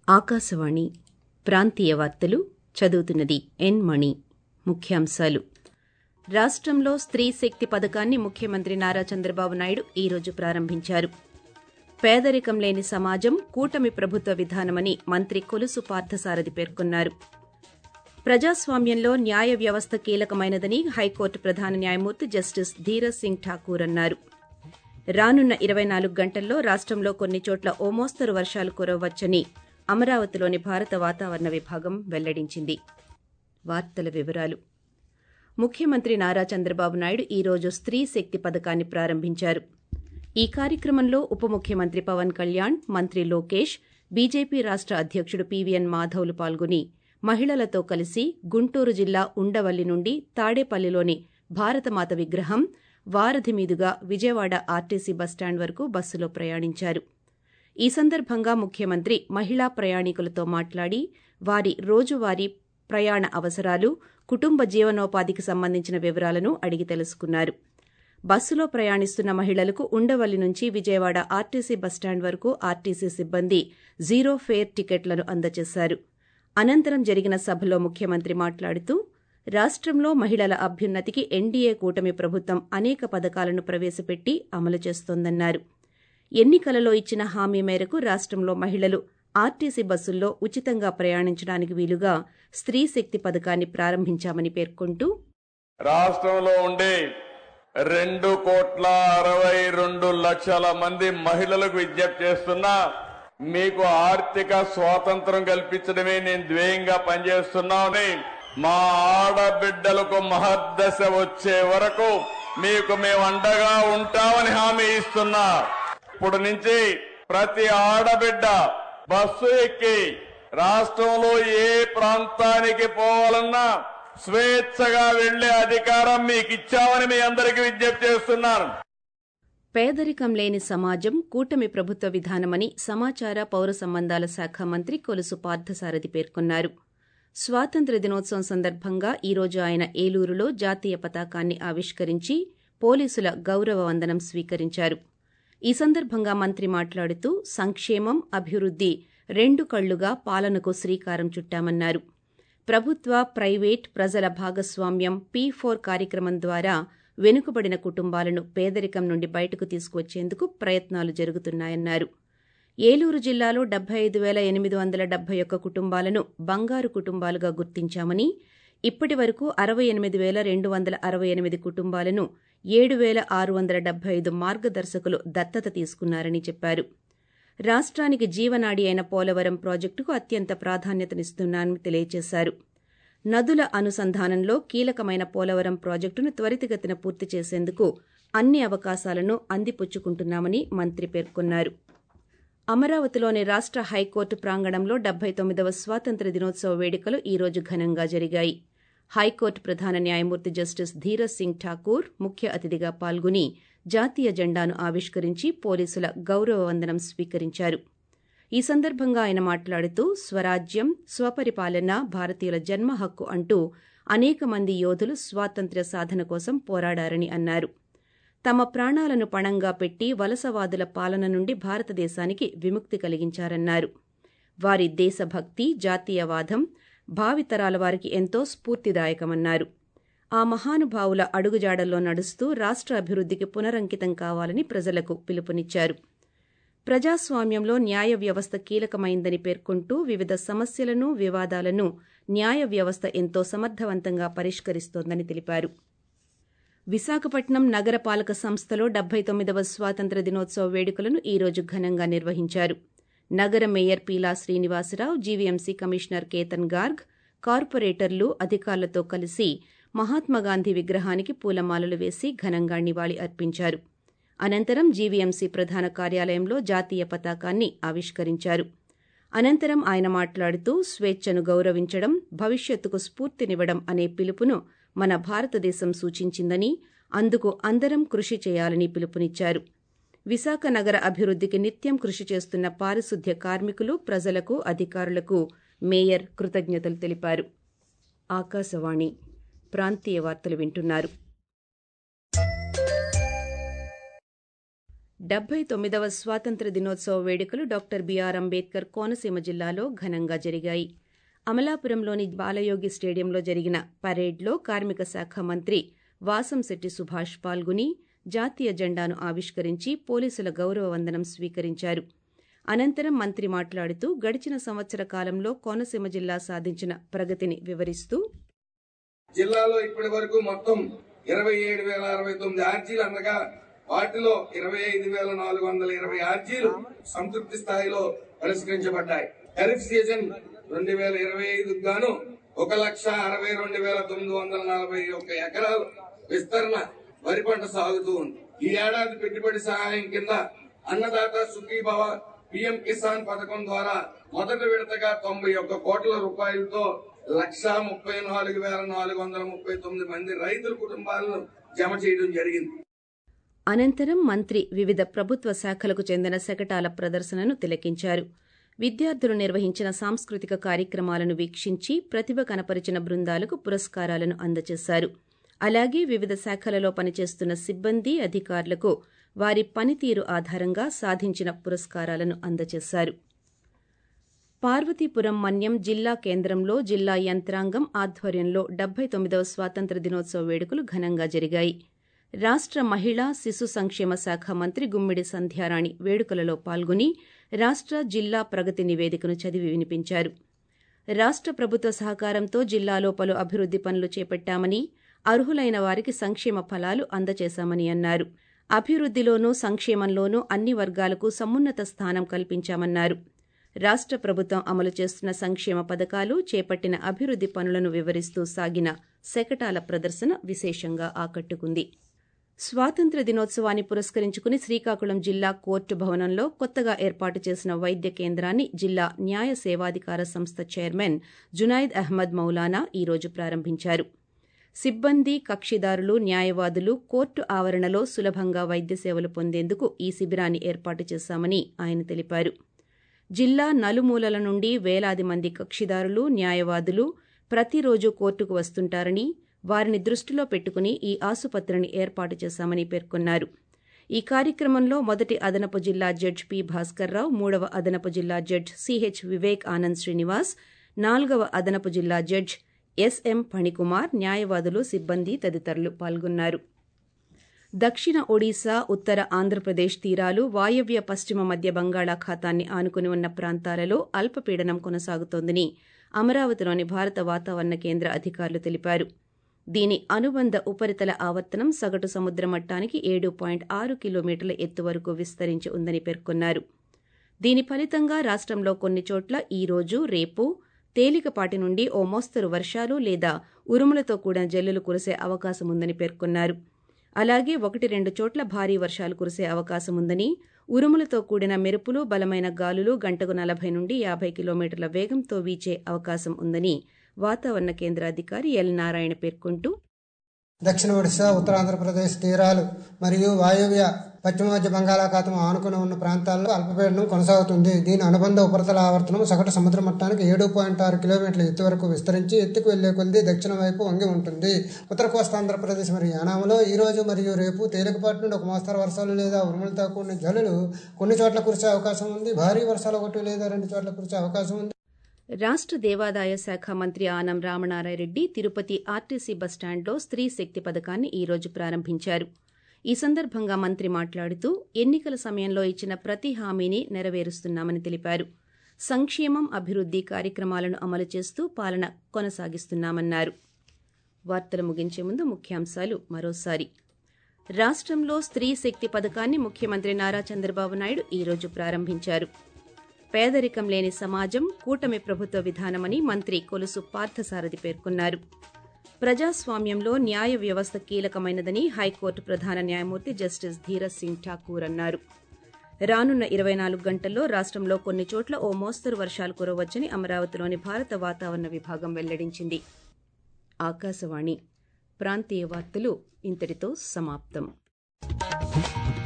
ఆకాశవాణి ప్రాంతీయ వార్తలు చదువుతున్నది ఎన్ మణి ముఖ్యాంశాలు రాష్టంలో స్త్రీ శక్తి పథకాన్ని ముఖ్యమంత్రి నారా చంద్రబాబు నాయుడు ఈ రోజు ప్రారంభించారు పేదరికం లేని సమాజం కూటమి ప్రభుత్వ విధానమని మంత్రి కొలుసు పార్థసారథి పేర్కొన్నారు ప్రజాస్వామ్యంలో న్యాయ వ్యవస్థ కీలకమైనదని హైకోర్టు ప్రధాన న్యాయమూర్తి జస్టిస్ ధీరజ్ సింగ్ ఠాకూర్ అన్నారు రానున్న ఇరవై నాలుగు గంటల్లో రాష్టంలో కొన్ని చోట్ల ఓ మోస్తరు వర్షాలు కురవవచ్చని అమరావతిలోని భారత వాతావరణ విభాగం వెల్లడించింది వార్తల వివరాలు ముఖ్యమంత్రి నారా చంద్రబాబు నాయుడు ఈ రోజు స్త్రీ శక్తి పథకాన్ని ప్రారంభించారు ఈ కార్యక్రమంలో ఉప ముఖ్యమంత్రి పవన్ కళ్యాణ్ మంత్రి లోకేష్ బీజేపీ రాష్ట అధ్యకుడు పీవీఎన్ మాధవ్లు పాల్గొని మహిళలతో కలిసి గుంటూరు జిల్లా ఉండవల్లి నుండి తాడేపల్లిలోని భారతమాత విగ్రహం వారధి మీదుగా విజయవాడ ఆర్టీసీ బస్టాండ్ వరకు బస్సులో ప్రయాణించారు ఈ సందర్భంగా ముఖ్యమంత్రి మహిళా ప్రయాణికులతో మాట్లాడి వారి రోజువారీ ప్రయాణ అవసరాలు కుటుంబ జీవనోపాధికి సంబంధించిన వివరాలను అడిగి తెలుసుకున్నారు బస్సులో ప్రయాణిస్తున్న మహిళలకు ఉండవల్లి నుంచి విజయవాడ ఆర్టీసీ బస్టాండ్ వరకు ఆర్టీసీ సిబ్బంది జీరో ఫేర్ టికెట్లను అందజేశారు అనంతరం జరిగిన సభలో ముఖ్యమంత్రి మాట్లాడుతూ రాష్టంలో మహిళల అభ్యున్నతికి ఎన్డీఏ కూటమి ప్రభుత్వం అనేక పథకాలను ప్రవేశపెట్టి అమలు చేస్తోందన్నారు ఎన్నికలలో ఇచ్చిన హామీ మేరకు రాష్టంలో మహిళలు ఆర్టీసీ బస్సుల్లో ఉచితంగా ప్రయాణించడానికి వీలుగా స్త్రీ శక్తి పథకాన్ని ప్రారంభించామని పేర్కొంటూ రాష్ట్రంలో ఉండే రెండు కోట్ల అరవై రెండు లక్షల మంది మహిళలకు విజ్ఞప్తి చేస్తున్నా మీకు ఆర్థిక స్వాతంత్రం కల్పించడమే నేను ధ్యేయంగా పనిచేస్తున్నామని మా ఆడబిడ్డలకు మహద్దశ వచ్చే వరకు మీకు మేము అండగా ఉంటామని హామీ ఇస్తున్నా ఇప్పుడు నుంచి ప్రతి ఆడబిడ్డ బస్సు ఎక్కి రాష్ట్రంలో ఏ ప్రాంతానికి పోవాలన్నా స్వేచ్ఛగా వెళ్లే అధికారం మీకు ఇచ్చామని మీ అందరికీ విజ్ఞప్తి చేస్తున్నాను పేదరికం లేని సమాజం కూటమి ప్రభుత్వ విధానమని సమాచార పౌర సంబంధాల శాఖ మంత్రి కొలుసు పార్థసారథి పేర్కొన్నారు స్వాతంత్ర దినోత్సవం సందర్భంగా ఈ రోజు ఆయన ఏలూరులో జాతీయ పతాకాన్ని ఆవిష్కరించి పోలీసుల గౌరవ వందనం స్వీకరించారు ఈ సందర్భంగా మంత్రి మాట్లాడుతూ సంక్షేమం అభివృద్ది రెండు కళ్లుగా పాలనకు శ్రీకారం చుట్టామన్నారు ప్రభుత్వ ప్రైవేట్ ప్రజల భాగస్వామ్యం పీ ఫోర్ కార్యక్రమం ద్వారా వెనుకబడిన కుటుంబాలను పేదరికం నుండి బయటకు తీసుకువచ్చేందుకు ప్రయత్నాలు జరుగుతున్నాయన్నారు ఏలూరు జిల్లాలో డెబ్బై ఐదు వేల ఎనిమిది వందల డెబ్బై ఒక్క కుటుంబాలను బంగారు కుటుంబాలుగా గుర్తించామని ఇప్పటి వరకు అరవై ఎనిమిది వేల రెండు వందల అరవై ఎనిమిది కుటుంబాలను ఏడు వేల ఆరు వందల డెబ్బై ఐదు మార్గదర్శకులు దత్తత తీసుకున్నారని చెప్పారు రాష్ట్రానికి జీవనాడి అయిన పోలవరం ప్రాజెక్టుకు అత్యంత ప్రాధాన్యతనిస్తున్నానని తెలియజేశారు నదుల అనుసంధానంలో కీలకమైన పోలవరం ప్రాజెక్టును త్వరితగతిన పూర్తి చేసేందుకు అన్ని అవకాశాలను అందిపుచ్చుకుంటున్నామని మంత్రి పేర్కొన్నారు అమరావతిలోని రాష్ట హైకోర్టు ప్రాంగణంలో డెబ్బై తొమ్మిదవ స్వాతంత్ర దినోత్సవ వేడుకలు ఈ రోజు ఘనంగా జరిగాయి హైకోర్టు ప్రధాన న్యాయమూర్తి జస్టిస్ ధీరజ్ సింగ్ ఠాకూర్ ముఖ్య అతిథిగా పాల్గొని జాతీయ జెండాను ఆవిష్కరించి పోలీసుల గౌరవ వందనం స్వీకరించారు ఈ సందర్భంగా ఆయన మాట్లాడుతూ స్వరాజ్యం స్వపరిపాలన భారతీయుల జన్మ హక్కు అంటూ అనేక మంది యోధులు స్వాతంత్ర్య సాధన కోసం పోరాడారని అన్నారు తమ ప్రాణాలను పణంగా పెట్టి వలసవాదుల పాలన నుండి భారతదేశానికి విముక్తి కలిగించారన్నారు వారి దేశభక్తి జాతీయవాదం భావితరాల వారికి ఎంతో స్ఫూర్తిదాయకమన్నారు ఆ మహానుభావుల అడుగుజాడల్లో నడుస్తూ రాష్ట్ర అభివృద్ధికి పునరంకితం కావాలని ప్రజలకు పిలుపునిచ్చారు ప్రజాస్వామ్యంలో న్యాయ వ్యవస్థ కీలకమైందని పేర్కొంటూ వివిధ సమస్యలను వివాదాలను న్యాయ వ్యవస్థ ఎంతో సమర్థవంతంగా పరిష్కరిస్తోందని తెలిపారు విశాఖపట్నం నగరపాలక సంస్థలో డెబ్బై తొమ్మిదవ స్వాతంత్ర దినోత్సవ వేడుకలను ఈ రోజు ఘనంగా నిర్వహించారు నగర mayor Peela Srinivasa Rao GVMC commissioner Ketan Garg కార్పొరేటర్లు అధికారులతో కలిసి మహాత్మాగాంధీ విగ్రహానికి పూలమాలలు వేసి ఘనంగా నివాళి అర్పించారు అనంతరం జీవీఎంసీ ప్రధాన కార్యాలయంలో జాతీయ పతాకాన్ని ఆవిష్కరించారు అనంతరం ఆయన మాట్లాడుతూ స్వేచ్ఛను గౌరవించడం భవిష్యత్తుకు స్ఫూర్తినివ్వడం అనే పిలుపును మన భారతదేశం సూచించిందని అందుకు అందరం కృషి చేయాలని పిలుపునిచ్చారు విశాఖ నగర అభివృద్ధికి నిత్యం కృషి చేస్తున్న పారిశుద్ధ్య కార్మికులు ప్రజలకు అధికారులకు మేయర్ కృతజ్ఞతలు తెలిపారు ఆకాశవాణి ప్రాంతీయ వార్తలు వింటున్నారు డెబ్బై తొమ్మిదవ స్వాతంత్ర దినోత్సవ వేడుకలు డాక్టర్ బిఆర్ అంబేద్కర్ కోనసీమ జిల్లాలో ఘనంగా జరిగాయి అమలాపురంలోని బాలయోగి స్టేడియంలో జరిగిన పరేడ్లో కార్మిక శాఖ మంత్రి వాసంశెట్టి సుభాష్ పాల్గొని జాతీయ జెండాను ఆవిష్కరించి పోలీసుల గౌరవ వందనం స్వీకరించారు అనంతరం మంత్రి మాట్లాడుతూ గడిచిన సంవత్సర కాలంలో కోనసీమ జిల్లా సాధించిన ప్రగతిని వివరిస్తూ జిల్లాలో ఇప్పటి వరకు మొత్తం ఇరవై ఏడు వేల అరవై తొమ్మిది ఆర్జీలు అందగా వాటిలో ఇరవై ఐదు వేల నాలుగు వందల ఇరవై ఆర్జీలు సంతృప్తి స్థాయిలో పరిష్కరించబడ్డాయి ఖరీఫ్ సీజన్ రెండు వేల ఇరవై ఐదుకు గాను ఒక లక్ష అరవై రెండు వేల తొమ్మిది వందల నలభై ఒక్క ఎకరాలు విస్తరణ వరి పంట సాగుతూ ఉంది ఈ ఏడాది పెట్టుబడి సహాయం కింద అన్నదాత సుఖీభవ పిఎం కిసాన్ పథకం ద్వారా మొదటి విడతగా తొంభై ఒక్క కోట్ల రూపాయలతో లక్షా ముప్పై నాలుగు వేల నాలుగు వందల ముప్పై తొమ్మిది మంది రైతుల కుటుంబాలను జమ చేయడం జరిగింది అనంతరం మంత్రి వివిధ ప్రభుత్వ శాఖలకు చెందిన శకటాల ప్రదర్శనను తిలకించారు విద్యార్థులు నిర్వహించిన సాంస్కృతిక కార్యక్రమాలను వీక్షించి ప్రతిభ కనపరిచిన బృందాలకు పురస్కారాలను అందజేశారు అలాగే వివిధ శాఖలలో పనిచేస్తున్న సిబ్బంది అధికారులకు వారి పనితీరు ఆధారంగా సాధించిన పురస్కారాలను అందజేశారు పార్వతీపురం మన్యం జిల్లా కేంద్రంలో జిల్లా యంత్రాంగం ఆధ్వర్యంలో డెబ్బై తొమ్మిదవ స్వాతంత్ర దినోత్సవ వేడుకలు ఘనంగా జరిగాయి రాష్ట మహిళా శిశు సంక్షేమ శాఖ మంత్రి గుమ్మిడి సంధ్యారాణి వేడుకలలో పాల్గొని రాష్ట జిల్లా ప్రగతి నివేదికను చదివి వినిపించారు రాష్ట ప్రభుత్వ సహకారంతో జిల్లాలో పలు అభివృద్ది పనులు చేపట్టామని అర్హులైన వారికి సంక్షేమ ఫలాలు అందజేశామని అన్నారు అభివృద్దిలోనూ సంక్షేమంలోనూ అన్ని వర్గాలకు సమున్నత స్థానం కల్పించామన్నారు రాష్ట ప్రభుత్వం అమలు చేస్తున్న సంక్షేమ పథకాలు చేపట్టిన అభివృద్ది పనులను వివరిస్తూ సాగిన శకటాల ప్రదర్శన విశేషంగా ఆకట్టుకుంది స్వాతంత్ర దినోత్సవాన్ని పురస్కరించుకుని శ్రీకాకుళం జిల్లా కోర్టు భవనంలో కొత్తగా ఏర్పాటు చేసిన వైద్య కేంద్రాన్ని జిల్లా న్యాయ సేవాధికార సంస్థ చైర్మన్ జునైద్ అహ్మద్ మౌలానా ఈరోజు ప్రారంభించారు సిబ్బంది కక్షిదారులు న్యాయవాదులు కోర్టు ఆవరణలో సులభంగా వైద్య సేవలు పొందేందుకు ఈ శిబిరాన్ని ఏర్పాటు చేశామని ఆయన తెలిపారు జిల్లా నలుమూలల నుండి వేలాది మంది కక్షిదారులు న్యాయవాదులు ప్రతిరోజు కోర్టుకు వస్తుంటారని వారిని దృష్టిలో పెట్టుకుని ఈ ఆసుపత్రిని ఏర్పాటు చేశామని పేర్కొన్నారు ఈ కార్యక్రమంలో మొదటి అదనపు జిల్లా జడ్జ్ పి భాస్కర్రావు మూడవ అదనపు జిల్లా జడ్జ్ సిహెచ్ వివేక్ ఆనంద్ శ్రీనివాస్ నాలుగవ అదనపు జిల్లా జడ్జ్ ఎస్ఎం ఫణికుమార్ న్యాయవాదులు సిబ్బంది తదితరులు పాల్గొన్నారు దక్షిణ ఒడిశా ఉత్తర ఆంధ్రప్రదేశ్ తీరాలు వాయవ్య పశ్చిమ మధ్య బంగాళాఖాతాన్ని ఆనుకుని ఉన్న ప్రాంతాలలో అల్పపీడనం కొనసాగుతోందని అమరావతిలోని భారత వాతావరణ కేంద్ర అధికారులు తెలిపారు దీని అనుబంధ ఉపరితల ఆవర్తనం సగటు సముద్ర మట్టానికి ఏడు పాయింట్ ఆరు కిలోమీటర్ల ఎత్తు వరకు విస్తరించి ఉందని పేర్కొన్నారు దీని ఫలితంగా రాష్టంలో కొన్ని చోట్ల ఈ రోజు రేపు తేలికపాటి నుండి ఓ మోస్తరు వర్షాలు లేదా ఉరుములతో కూడిన జల్లులు కురిసే అవకాశం ఉందని పేర్కొన్నారు అలాగే ఒకటి రెండు చోట్ల భారీ వర్షాలు కురిసే అవకాశం ఉందని ఉరుములతో కూడిన మెరుపులు బలమైన గాలులు గంటకు నలభై నుండి యాభై కిలోమీటర్ల వేగంతో వీచే అవకాశం ఉందని వాతావరణ కేంద్ర అధికారి ఎల్ నారాయణ పేర్కొంటూ దక్షిణ ఒడిశా ఉత్తరాంధ్రప్రదేశ్ తీరాలు మరియు వాయువ్య పశ్చిమ మధ్య బంగాళాఖాతం ఆనుకుని ఉన్న ప్రాంతాల్లో అల్పపీడనం కొనసాగుతుంది దీని అనుబంధ ఉపరితల ఆవర్తనం సగటు సముద్ర మట్టానికి ఏడు పాయింట్ ఆరు కిలోమీటర్ల ఎత్తు వరకు విస్తరించి ఎత్తుకు వెళ్లే కొద్దీ దక్షిణ వైపు వంగి ఉంటుంది ఉత్తర కోస్తాంధ్రప్రదేశ్ మరియు యానాంలో ఈ రోజు మరియు రేపు తేలికపాటి నుండి ఒక మోస్తరు వర్షాలు లేదా ఉరుములతో కూడిన జల్లులు కొన్ని చోట్ల కురిసే అవకాశం ఉంది భారీ వర్షాలు ఒకటి లేదా రెండు చోట్ల కురిసే అవకాశం ఉంది రాష్ట దేవాదాయ శాఖ మంత్రి ఆనం రామనారాయణరెడ్డి తిరుపతి ఆర్టీసీ బస్టాండ్లో స్త్రీ శక్తి పథకాన్ని ఈ రోజు ప్రారంభించారు ఈ సందర్భంగా మంత్రి మాట్లాడుతూ ఎన్నికల సమయంలో ఇచ్చిన ప్రతి హామీని నెరవేరుస్తున్నామని తెలిపారు సంక్షేమం అభివృద్ది కార్యక్రమాలను అమలు చేస్తూ పాలన కొనసాగిస్తున్నామన్నారు వార్తలు ముగించే ముందు ముఖ్యాంశాలు మరోసారి రాష్టంలో స్త్రీ శక్తి పథకాన్ని ముఖ్యమంత్రి నారా చంద్రబాబు నాయుడు ఈ రోజు ప్రారంభించారు పేదరికం లేని సమాజం కూటమి ప్రభుత్వ విధానమని మంత్రి కొలుసు పార్థసారథి పేర్కొన్నారు ప్రజాస్వామ్యంలో న్యాయ వ్యవస్థ కీలకమైనదని హైకోర్టు ప్రధాన న్యాయమూర్తి జస్టిస్ ధీరజ్ సింగ్ ఠాకూర్ అన్నారు రానున్న ఇరవై నాలుగు గంటల్లో రాష్టంలో కొన్ని చోట్ల ఓ మోస్తరు వర్షాలు కురవచ్చని అమరావతిలోని భారత వాతావరణ విభాగం వెల్లడించింది ఆకాశవాణి ప్రాంతీయ వార్తలు ఇంతటితో సమాప్తం